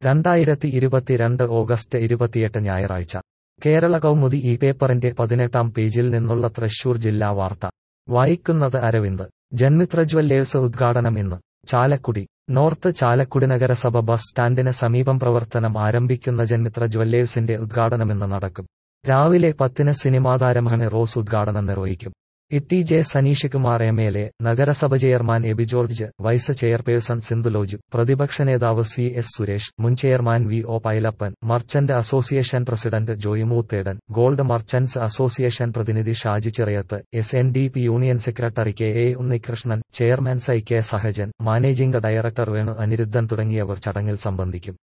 രണ്ടായിരത്തി ഇരുപത്തിരണ്ട് ഓഗസ്റ്റ് ഇരുപത്തിയെട്ട് ഞായറാഴ്ച കേരള കൗമുദി ഈ പേപ്പറിന്റെ പതിനെട്ടാം പേജിൽ നിന്നുള്ള തൃശൂർ ജില്ലാ വാർത്ത വായിക്കുന്നത് അരവിന്ദ് ജന്മിത്ര ജ്വല്ലേഴ്സ് ഉദ്ഘാടനം ഇന്ന് ചാലക്കുടി നോർത്ത് ചാലക്കുടി നഗരസഭ ബസ് സ്റ്റാൻഡിന് സമീപം പ്രവർത്തനം ആരംഭിക്കുന്ന ജന്മിത്ര ജ്വല്ലേഴ്സിന്റെ ഉദ്ഘാടനമിന്ന് നടക്കും രാവിലെ പത്തിന് സിനിമാതാരമാണ് റോസ് ഉദ്ഘാടനം നിർവഹിക്കും ഇട്ടി J Saneesh Kumar M L A നഗരസഭ chairman Abi George vice chairperson Sindhuloj പ്രതിപക്ഷ നേതാവ് സി എസ് സുരേഷ് മുൻ chairman V O Pailappan merchant association president Joy Moothedan gold merchants association പ്രതിനിധി Shaji Chirayath S N D P union secretary K A Unnikrishnan chairman സൈ K Sahajan managing director Venu Aniruddhan തുടങ്ങിയവർ ചടങ്ങിൽ സംബന്ധിക്കും